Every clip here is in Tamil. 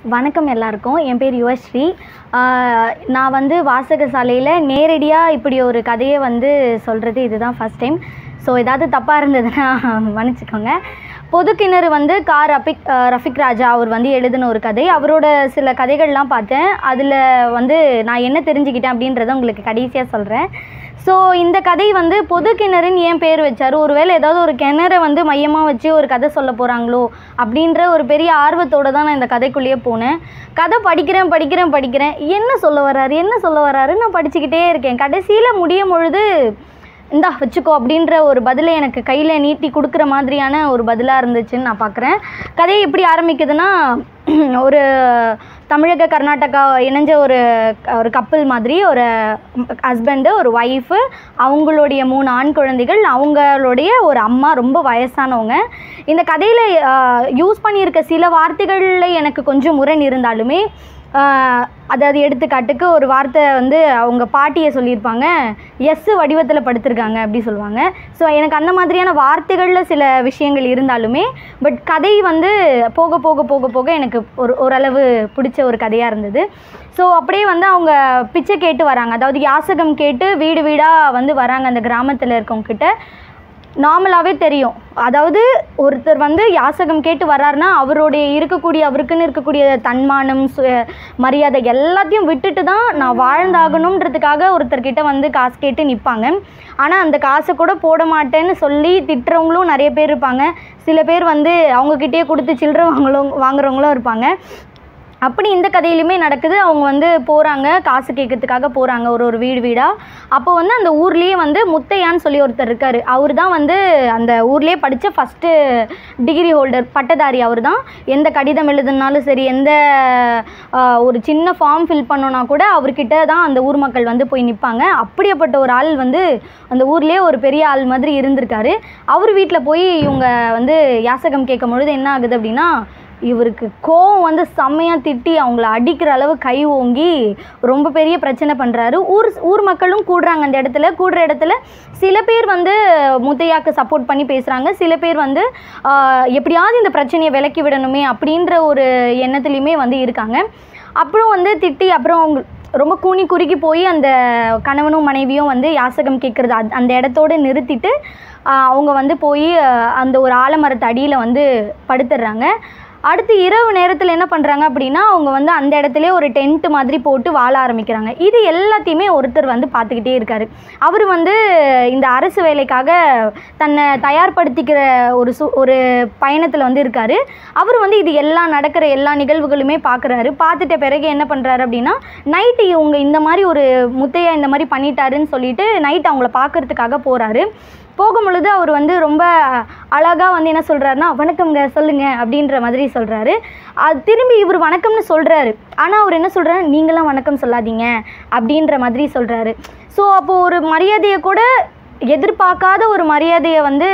வணக்கம் எல்லாருக்கும் என் பேர் யுவஸ்ரீ ஆஹ் நான் வந்து வாசகசாலையில் நேரடியாக இப்படி ஒரு கதையை வந்து சொல்கிறது இதுதான் ஃபஸ்ட் டைம் ஸோ ஏதாவது தப்பாக இருந்ததுன்னா மன்னிச்சுக்கோங்க பொதுக்கிணறு வந்து கா ரஃபிக் ஆஹ் ரஃபிக் ராஜா அவர் வந்து எழுதின ஒரு கதை அவரோட சில கதைகள்லாம் பார்த்தேன் அதில் வந்து நான் என்ன தெரிஞ்சுக்கிட்டேன் அப்படின்றத உங்களுக்கு கடைசியாக சொல்கிறேன் ஸோ இந்த கதை வந்து பொது கிணறுன்னு ஏன் பேர் வச்சாரு ஒருவேளை ஏதாவது ஒரு கிணறை வந்து மையமாக வச்சு ஒரு கதை சொல்ல போகிறாங்களோ அப்படின்ற ஒரு பெரிய ஆர்வத்தோட தான் நான் இந்த கதைக்குள்ளேயே போனேன் கதை படிக்கிறேன் படிக்கிறேன் படிக்கிறேன் என்ன சொல்ல வர்றாரு என்ன சொல்ல வர்றாரு நான் படிச்சுக்கிட்டே இருக்கேன் கடைசியில் முடியும் பொழுது இந்தா வச்சுக்கோ அப்படின்ற ஒரு பதிலை எனக்கு கையில் நீட்டி கொடுக்குற மாதிரியான ஒரு பதிலாக இருந்துச்சுன்னு நான் பார்க்குறேன் கதை எப்படி ஆரம்பிக்குதுன்னா ஒரு தமிழக கர்நாடகா இணைஞ்ச ஒரு ஒரு கப்பல் மாதிரி ஒரு ஹஸ்பண்டு ஒரு ஒய்ஃபு அவங்களுடைய மூணு ஆண் குழந்தைகள் அவங்களுடைய ஒரு அம்மா ரொம்ப வயசானவங்க இந்த கதையில் யூஸ் பண்ணியிருக்க சில வார்த்தைகளில் எனக்கு கொஞ்சம் முரண் இருந்தாலுமே ஆஹ் அதாவது எடுத்துக்காட்டுக்கு ஒரு வார்த்தை வந்து அவங்க பாட்டியை சொல்லியிருப்பாங்க எஸ் வடிவத்தில் படுத்திருக்காங்க அப்படி சொல்லுவாங்க ஸோ எனக்கு அந்த மாதிரியான வார்த்தைகளில் சில விஷயங்கள் இருந்தாலுமே பட் கதை வந்து போக போக போக போக எனக்கு ஒரு ஓரளவு பிடிச்ச ஒரு கதையாக இருந்தது ஸோ அப்படியே வந்து அவங்க பிச்சை கேட்டு வராங்க அதாவது யாசகம் கேட்டு வீடு வீடாக வந்து வராங்க அந்த கிராமத்தில் இருக்கவங்க கிட்ட நார்மலாகவே தெரியும் அதாவது ஒருத்தர் வந்து யாசகம் கேட்டு வர்றாருன்னா அவருடைய இருக்கக்கூடிய அவருக்குன்னு இருக்கக்கூடிய தன்மானம் சு மரியாதை எல்லாத்தையும் விட்டுட்டு தான் நான் வாழ்ந்தாகணுன்றதுக்காக ஒருத்தர்கிட்ட வந்து காசு கேட்டு நிற்பாங்க ஆனால் அந்த காசை கூட போட மாட்டேன்னு சொல்லி திட்டுறவங்களும் நிறைய பேர் இருப்பாங்க சில பேர் வந்து அவங்கக்கிட்டேயே கொடுத்து சில்லறை வாங்கலும் வாங்குறவங்களும் இருப்பாங்க அப்படி இந்த கதையிலுமே நடக்குது அவங்க வந்து போகிறாங்க காசு கேட்கறதுக்காக போகிறாங்க ஒரு ஒரு வீடு வீடாக அப்போ வந்து அந்த ஊர்லேயே வந்து முத்தையான்னு சொல்லி ஒருத்தர் இருக்கார் அவர் தான் வந்து அந்த ஊர்லேயே படித்த ஃபஸ்ட்டு டிகிரி ஹோல்டர் பட்டதாரி அவர் தான் எந்த கடிதம் எழுதுனாலும் சரி எந்த ஆஹ், ஒரு சின்ன ஃபார்ம் ஃபில் பண்ணோன்னா கூட அவர்கிட்ட தான் அந்த ஊர் மக்கள் வந்து போய் நிற்பாங்க அப்படியேப்பட்ட ஒரு ஆள் வந்து அந்த ஊர்லேயே ஒரு பெரிய ஆள் மாதிரி இருந்திருக்காரு அவர் வீட்டில் போய் இவங்க வந்து யாசகம் கேட்கும் பொழுது என்ன ஆகுது அப்படின்னா இவருக்கு கோவம் வந்து செம்மையாக திட்டி அவங்கள அடிக்கிற அளவு கை ஓங்கி ரொம்ப பெரிய பிரச்சனை பண்ணுறாரு ஊர் ஊர் மக்களும் கூடுறாங்க அந்த இடத்துல கூடுற இடத்துல சில பேர் வந்து முத்தையாக்கு சப்போர்ட் பண்ணி பேசுகிறாங்க சில பேர் வந்து ஆஹ், எப்படியாவது இந்த பிரச்சனையை விலக்கி விடணுமே அப்படின்ற ஒரு எண்ணத்துலையுமே வந்து இருக்காங்க அப்புறம் வந்து திட்டி அப்புறம் அவங்க ரொம்ப கூனி குறுக்கி போய் அந்த கணவனும் மனைவியும் வந்து யாசகம் கேட்குறது அது அந்த இடத்தோடு நிறுத்திட்டு ஆஹ், அவங்க வந்து போய் ஆஹ், அந்த ஒரு ஆலமரத்து அடியில் வந்து படுத்துடுறாங்க அடுத்து இரவு நேரத்தில் என்ன பண்ணுறாங்க அப்படின்னா அவங்க வந்து அந்த இடத்துல ஒரு டென்ட் மாதிரி போட்டு வாழ ஆரம்பிக்கிறாங்க இது எல்லாத்தையுமே ஒருத்தர் வந்து பார்த்துக்கிட்டே இருக்காரு அவர் வந்து இந்த அரசு வேலைக்காக தன்னை தயார்படுத்திக்கிற ஒரு சு ஒரு பயணத்தில் வந்து இருக்கார் அவர் வந்து இது எல்லாம் நடக்கிற எல்லா நிகழ்வுகளுமே பார்க்குறாரு பார்த்துட்ட பிறகு என்ன பண்ணுறாரு அப்படின்னா நைட்டு இவங்க இந்த மாதிரி ஒரு முத்தையா இந்த மாதிரி பண்ணிட்டாருன்னு சொல்லிட்டு நைட் அவங்கள பார்க்கறதுக்காக போகிறாரு போகும் பொழுது அவர் வந்து ரொம்ப அழகாக வந்து என்ன சொல்கிறாருன்னா வணக்கம்ங்க சொல்லுங்க அப்படின்ற மாதிரி சொல்கிறாரு அது திரும்பி இவர் வணக்கம்னு சொல்கிறாரு ஆனால் அவர் என்ன சொல்கிறாரு நீங்களாம் வணக்கம் சொல்லாதீங்க அப்படின்ற மாதிரி சொல்கிறாரு ஸோ அப்போது ஒரு மரியாதையை கூட எதிர்பார்க்காத ஒரு மரியாதையை வந்து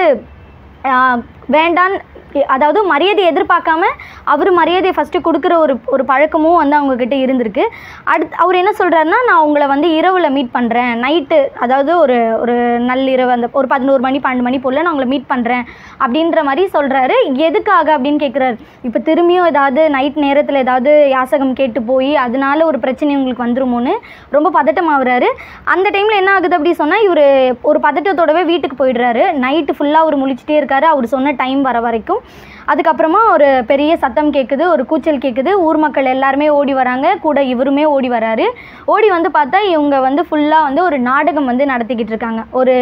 ஆஹ், வேண்டான் அதாவது மரியாதை எதிர்பார்க்காம அவர் மரியாதையை ஃபஸ்ட்டு கொடுக்குற ஒரு ஒரு பழக்கமும் வந்து அவங்கக்கிட்ட இருந்திருக்கு அடுத்து அவர் என்ன சொல்கிறாருன்னா நான் உங்களை வந்து இரவில் மீட் பண்ணுறேன் நைட்டு அதாவது ஒரு ஒரு நள்ளிரவு அந்த ஒரு பதினோரு மணி பன்னெண்டு மணி போல் நான் உங்களை மீட் பண்ணுறேன் அப்படின்ற மாதிரி சொல்கிறாரு எதுக்காக அப்படின்னு கேட்குறாரு இப்போ திரும்பியும் ஏதாவது நைட் நேரத்தில் ஏதாவது யாசகம் கேட்டு போய் அதனால ஒரு பிரச்சனை உங்களுக்கு வந்துருமோன்னு ரொம்ப பதட்டமாகறாரு அந்த டைமில் என்ன ஆகுது அப்படி சொன்னால் இவர் ஒரு பதட்டத்தோடவே வீட்டுக்கு போயிடுறாரு நைட்டு ஃபுல்லாக அவர் முழிச்சிட்டே இருக்காரு அவர் சொன்ன டைம் வர வரைக்கும் அதுக்கப்புறமா ஒரு பெரிய சத்தம் கேட்குது ஒரு கூச்சல் கேட்குது ஊர் மக்கள் எல்லாருமே ஓடி வராங்க கூட இவருமே ஓடி வராரு ஓடி வந்து பார்த்தா இவங்க வந்து ஃபுல்லாக வந்து ஒரு நாடகம் வந்து நடத்திக்கிட்டு இருக்காங்க ஒரு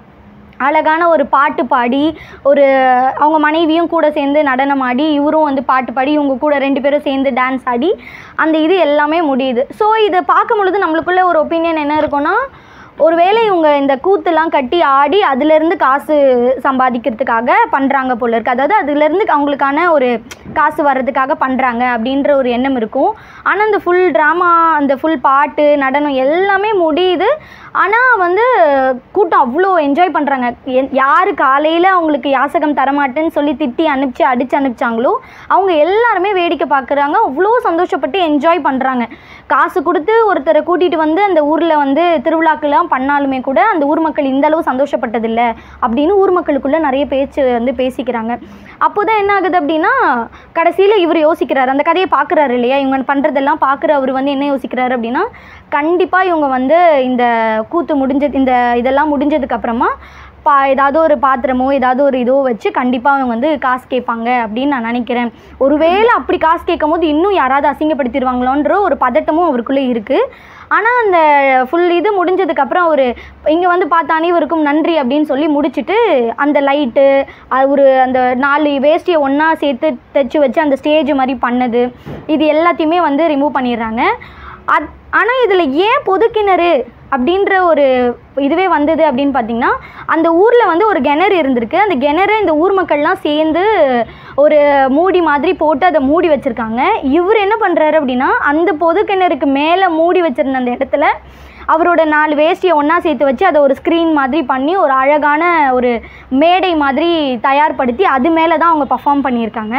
அழகான ஒரு பாட்டு பாடி ஒரு அவங்க மனைவியும் கூட சேர்ந்து நடனம் ஆடி இவரும் வந்து பாட்டு பாடி இவங்க கூட ரெண்டு பேரும் சேர்ந்து டான்ஸ் ஆடி அந்த இது எல்லாமே முடியுது ஸோ இதை பார்க்கும் பொழுது நம்மளுக்குள்ள ஒரு ஒப்பீனியன் என்ன இருக்கும்னா ஒருவேளை இவங்க இந்த கூத்துலாம் கட்டி ஆடி அதுலேருந்து காசு சம்பாதிக்கிறதுக்காக பண்ணுறாங்க போல இருக்கு அதாவது அதுலேருந்து அவங்களுக்கான ஒரு காசு வர்றதுக்காக பண்ணுறாங்க அப்படின்ற ஒரு எண்ணம் இருக்கும் ஆனால் அந்த ஃபுல் ட்ராமா அந்த ஃபுல் பாட்டு நடனம் எல்லாமே முடியுது ஆனால் வந்து கூட்டம் அவ்வளோ என்ஜாய் பண்ணுறாங்க யார் காலையில் அவங்களுக்கு யாசகம் தரமாட்டேன்னு சொல்லி திட்டி அனுப்பிச்சு அடித்து அனுப்பிச்சாங்களோ அவங்க எல்லாருமே வேடிக்கை பார்க்குறாங்க அவ்வளோ சந்தோஷப்பட்டு என்ஜாய் பண்ணுறாங்க காசு கொடுத்து ஒருத்தரை கூட்டிகிட்டு வந்து அந்த ஊரில் வந்து திருவிழாக்கெல்லாம் பண்ணாலுமே கூட அந்த ஊர் மக்கள் இந்த அளவு சந்தோஷப்பட்டதில்ல அப்படின்னு ஊர் மக்களுக்குள்ளே நிறைய பேச்சு வந்து பேசிக்கிறாங்க அப்போ தான் என்ன ஆகுது அப்படின்னா கடைசியில் இவர் யோசிக்கிறாரு அந்த கதையை பார்க்குறாரு இல்லையா இவங்க பண்ணுறதெல்லாம் பார்க்குற அவர் வந்து என்ன யோசிக்கிறாரு அப்படின்னா கண்டிப்பாக இவங்க வந்து இந்த கூத்து முடிஞ்சது இந்த இதெல்லாம் முடிஞ்சதுக்கு அப்புறமா பா ஏதாவது ஒரு பாத்திரமோ ஏதாவது ஒரு இதோ வச்சு கண்டிப்பாக அவங்க வந்து காசு கேட்பாங்க அப்படின்னு நான் நினைக்கிறேன் ஒருவேளை அப்படி காசு கேட்கும் போது இன்னும் யாராவது அசிங்கப்படுத்திடுவாங்களோன்ற ஒரு பதட்டமும் அவருக்குள்ளே இருக்குது ஆனால் அந்த ஃபுல் இது முடிஞ்சதுக்கப்புறம் அவர் இங்கே வந்து பார்த்த அனைவருக்கும் நன்றி அப்படின்னு சொல்லி முடிச்சுட்டு அந்த லைட்டு ஒரு அந்த நாலு வேஷ்டியை ஒன்றா சேர்த்து தைச்சி வச்சு அந்த ஸ்டேஜ் மாதிரி பண்ணது இது எல்லாத்தையுமே வந்து ரிமூவ் பண்ணிடுறாங்க அத் ஆனால் இதில் ஏன் பொது கிணறு அப்படின்ற ஒரு இதுவே வந்தது அப்படின்னு பார்த்தீங்கன்னா அந்த ஊரில் வந்து ஒரு கிணறு இருந்திருக்கு அந்த கிணறு இந்த ஊர் மக்கள்லாம் சேர்ந்து ஒரு மூடி மாதிரி போட்டு அதை மூடி வச்சுருக்காங்க இவர் என்ன பண்ணுறாரு அப்படின்னா அந்த பொது கிணறுக்கு மேலே மூடி வச்சிருந்த அந்த இடத்துல அவரோட நாலு வேஷ்டியை ஒன்றா சேர்த்து வச்சு அதை ஒரு ஸ்க்ரீன் மாதிரி பண்ணி ஒரு அழகான ஒரு மேடை மாதிரி தயார்படுத்தி அது மேலே தான் அவங்க பர்ஃபார்ம் பண்ணியிருக்காங்க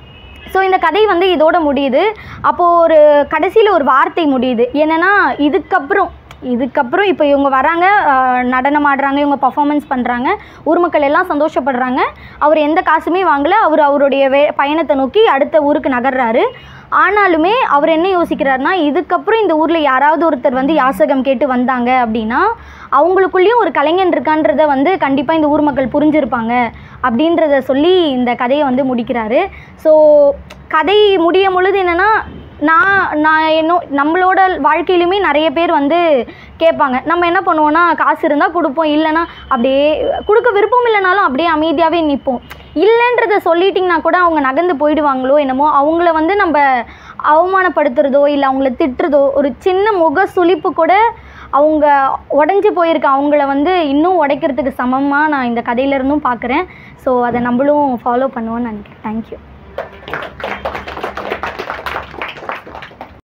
ஸோ இந்த கதை வந்து இதோட முடியுது அப்போது ஒரு கடைசியில் ஒரு வார்த்தை முடியுது என்னென்னா இதுக்கப்புறம் இதுக்கப்புறம் இப்போ இவங்க வராங்க ஆஹ் நடனம் ஆடுறாங்க இவங்க பர்ஃபார்மன்ஸ் பண்ணுறாங்க ஊர் மக்கள் எல்லாம் சந்தோஷப்படுறாங்க அவர் எந்த காசுமே வாங்கலை அவர் அவருடைய வே பயணத்தை நோக்கி அடுத்த ஊருக்கு நகர்றாரு ஆனாலுமே அவர் என்ன யோசிக்கிறாருன்னா இதுக்கப்புறம் இந்த ஊரில் யாராவது ஒருத்தர் வந்து யாசகம் கேட்டு வந்தாங்க அப்படின்னா அவங்களுக்குள்ளேயும் ஒரு கலைஞன் இருக்கான்றத வந்து கண்டிப்பாக இந்த ஊர் மக்கள் புரிஞ்சிருப்பாங்க அப்படின்றத சொல்லி இந்த கதையை வந்து முடிக்கிறாரு ஸோ கதை முடியும் பொழுது என்னென்னா நான் நான் என்ன நம்மளோட வாழ்க்கையிலுமே நிறைய பேர் வந்து கேட்பாங்க நம்ம என்ன பண்ணுவோம்னா காசு இருந்தால் கொடுப்போம் இல்லைன்னா அப்படியே கொடுக்க விருப்பம் இல்லைனாலும் அப்படியே அமைதியாகவே நிற்போம் இல்லைன்றத சொல்லிட்டிங்கன்னா கூட அவங்க நகர்ந்து போயிடுவாங்களோ என்னமோ அவங்கள வந்து நம்ம அவமானப்படுத்துறதோ இல்லை அவங்கள திட்டுறதோ ஒரு சின்ன முக சுளிப்பு கூட அவங்க உடஞ்சி போயிருக்க அவங்கள வந்து இன்னும் உடைக்கிறதுக்கு சமமாக நான் இந்த கதையிலேருந்தும் பார்க்குறேன் ஸோ அதை நம்மளும் ஃபாலோ பண்ணுவோன்னு நினைக்கிறேன் தேங்க்யூ